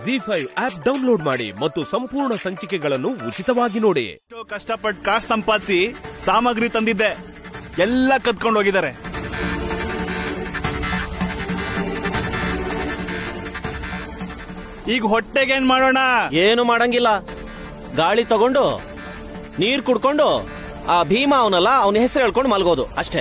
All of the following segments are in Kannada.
ಜಿ ಫೈವ್ ಆಪ್ ಡೌನ್ಲೋಡ್ ಮಾಡಿ ಮತ್ತು ಸಂಪೂರ್ಣ ಸಂಚಿಕೆಗಳನ್ನು ಉಚಿತವಾಗಿ ನೋಡಿ ಎಷ್ಟೋ ಕಷ್ಟಪಟ್ಟು ಕಾಸು ಸಂಪಾದಿಸಿ ಸಾಮಗ್ರಿ ತಂದಿದ್ದೆ ಎಲ್ಲ ಕತ್ಕೊಂಡು ಹೋಗಿದ್ದಾರೆ ಈಗ ಹೊಟ್ಟೆಗೆ ಏನ್ ಮಾಡೋಣ ಏನು ಮಾಡಂಗಿಲ್ಲ ಗಾಳಿ ತಗೊಂಡು ನೀರ್ ಕುಡ್ಕೊಂಡು ಆ ಭೀಮ ಅವನಲ್ಲ ಅವನ ಹೆಸರು ಹೇಳ್ಕೊಂಡು ಮಲ್ಗೋದು ಅಷ್ಟೇ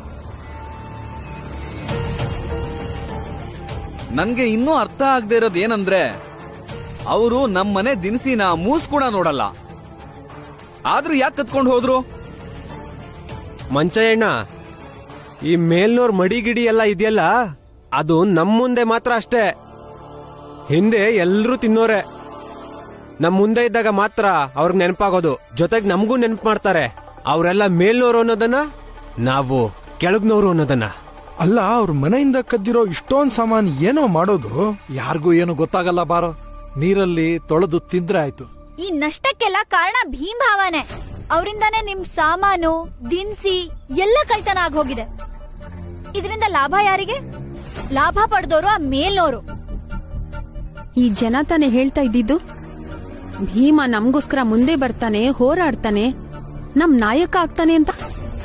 ನನ್ಗೆ ಇನ್ನೂ ಅರ್ಥ ಆಗದೆ ಇರೋದು ಏನಂದ್ರೆ ಅವರು ನಮ್ಮನೆ ದಿನಸಿನ ಮೂಸ್ ಕೂಡ ನೋಡಲ್ಲ ಆದ್ರೂ ಯಾಕೆ ಕತ್ಕೊಂಡು ಹೋದ್ರು ಮಂಚಯ್ಯಣ್ಣ ಈ ಮೇಲ್ನೋರ್ ಮಡಿಗಿಡಿ ಎಲ್ಲ ಇದೆಯಲ್ಲ ಅದು ನಮ್ ಮುಂದೆ ಮಾತ್ರ ಅಷ್ಟೇ ಹಿಂದೆ ಎಲ್ರೂ ತಿನ್ನೋರೆ ನಮ್ ಮುಂದೆ ಇದ್ದಾಗ ಮಾತ್ರ ಅವ್ರಿಗೆ ನೆನಪಾಗೋದು ಜೊತೆಗೆ ನಮಗೂ ನೆನಪು ಮಾಡ್ತಾರೆ ಅವರೆಲ್ಲ ಮೇಲ್ನೋರು ಅನ್ನೋದನ್ನ ನಾವು ಕೆಳಗ್ನೋರು ಅನ್ನೋದನ್ನ ಅಲ್ಲ ಅವ್ರ ಮನೆಯಿಂದ ಕದ್ದಿರೋ ಇಷ್ಟೊಂದ್ ಸಾಮಾನ್ ಏನೋ ಮಾಡೋದು ಯಾರಿಗೂ ಏನು ಗೊತ್ತಾಗಲ್ಲ ಬಾರೋ ನೀರಲ್ಲಿ ತೊಳೆದು ತಿಂದ್ರೆ ಆಯ್ತು ಈ ನಷ್ಟಕ್ಕೆಲ್ಲ ಕಾರಣ ಭೀಮ್ ಭಾವನೆ ಅವರಿಂದಾನೇ ನಿಮ್ ಸಾಮಾನು ದಿನ್ಸಿ ಎಲ್ಲ ಕಳ್ತನ ಆಗ್ ಹೋಗಿದೆ ಇದರಿಂದ ಲಾಭ ಯಾರಿಗೆ ಲಾಭ ಪಡೆದವರು ಆ ಮೇಲ್ನೋರು ಈ ಜನ ತಾನೇ ಹೇಳ್ತಾ ಇದ್ದಿದ್ದು ಭೀಮ ನಮ್ಗೋಸ್ಕರ ಮುಂದೆ ಬರ್ತಾನೆ ಹೋರಾಡ್ತಾನೆ ನಮ್ ನಾಯಕ ಆಗ್ತಾನೆ ಅಂತ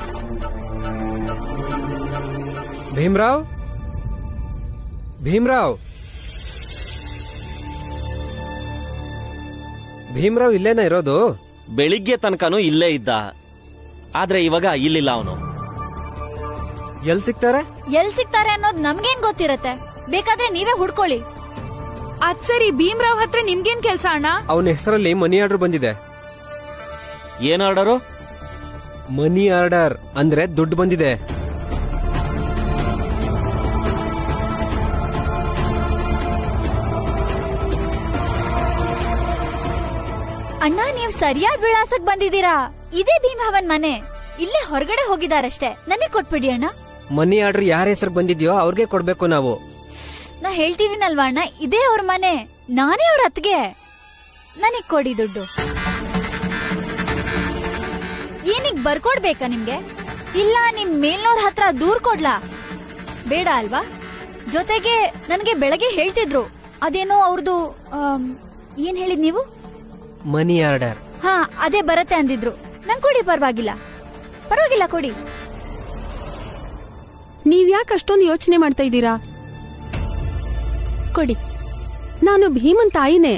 ಭೀಮ್ರಾವ್ ಭೀಮ್ರಾವ್ ಭೀಮ್ರಾವ್ ಇಲ್ಲೇನ ಇರೋದು ಬೆಳಿಗ್ಗೆ ತನಕನೂ ಇಲ್ಲೇ ಇದ್ದ ಆದ್ರೆ ಇವಾಗ ಇಲ್ಲಿಲ್ಲ ಅವನು ಎಲ್ ಸಿಗ್ತಾರೆ ಎಲ್ ಸಿಗ್ತಾರೆ ಅನ್ನೋದು ನಮ್ಗೇನ್ ಗೊತ್ತಿರತ್ತೆ ಬೇಕಾದ್ರೆ ನೀವೇ ಹುಡ್ಕೊಳ್ಳಿ ಅದ್ ಸರಿ ಭೀಮ್ರಾವ್ ಹತ್ರ ನಿಮ್ಗೇನ್ ಕೆಲ್ಸ ಅಣ್ಣ ಅವನ ಹೆಸರಲ್ಲಿ ಮನಿ ಆರ್ಡರ್ ಬಂದಿದೆ ಏನ್ ಆರ್ಡರು ಮನಿ ಆರ್ಡರ್ ಅಂದ್ರೆ ದುಡ್ಡು ಬಂದಿದೆ ಅಣ್ಣ ನೀವ್ ಸರಿಯಾದ ವಿಳಾಸಕ್ ಬಂದಿದ್ದೀರಾ ಇದೇ ಭೀಮ್ ಭವನ್ ಮನೆ ಇಲ್ಲೇ ಹೊರಗಡೆ ಹೋಗಿದಾರಷ್ಟೇ ನನಗ್ ಕೊಟ್ಬಿಡಿ ಅಣ್ಣ ಮನಿ ಆರ್ಡರ್ ಯಾರ ಹೆಸರು ಬಂದಿದ್ಯೋ ಅವ್ರಿಗೆ ಕೊಡ್ಬೇಕು ನಾವು ನಾ ಹೇಳ್ತಿದ್ದೀನಲ್ವಾ ಅಣ್ಣ ಇದೇ ಅವ್ರ ಮನೆ ನಾನೇ ಅವ್ರ ಅತ್ಗೆ ನನಗ್ ಕೊಡಿ ದುಡ್ಡು ಏನಿಗ್ ಬರ್ಕೊಡ್ಬೇಕಾ ನಿಮ್ಗೆ ಇಲ್ಲ ನಿಮ್ ಮೇಲ್ನೋರ್ ಹತ್ರ ದೂರ್ ಕೊಡ್ಲಾ ಬೇಡ ಅಲ್ವಾ ಜೊತೆಗೆ ನನ್ಗೆ ಬೆಳಗ್ಗೆ ಹೇಳ್ತಿದ್ರು ಅದೇನೋ ಅವ್ರದ್ದು ಏನ್ ಹೇಳಿದ್ ನೀವು ಮನಿ ಆರ್ಡರ್ ಹಾ ಅದೇ ಬರತ್ತೆ ಅಂದಿದ್ರು ನಂಗ್ ಕೊಡಿ ಪರವಾಗಿಲ್ಲ ಪರವಾಗಿಲ್ಲ ಕೊಡಿ ನೀವ್ ಯಾಕೆ ಅಷ್ಟೊಂದು ಯೋಚನೆ ಮಾಡ್ತಾ ಇದ್ದೀರಾ ಕೊಡಿ ನಾನು ಭೀಮನ್ ತಾಯಿನೇ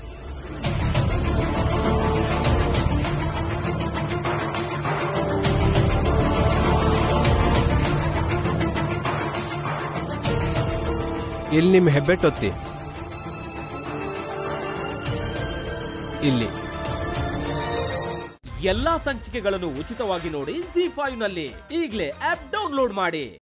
ಇಲ್ಲಿ ನಿಮ್ ಹೆಬ್ಬೆಟ್ಟೊತ್ತಿ ಇಲ್ಲಿ ಎಲ್ಲಾ ಸಂಚಿಕೆಗಳನ್ನು ಉಚಿತವಾಗಿ ನೋಡಿ ಜಿ ಫೈವ್ ನಲ್ಲಿ ಈಗಲೇ ಆಪ್ ಡೌನ್ಲೋಡ್ ಮಾಡಿ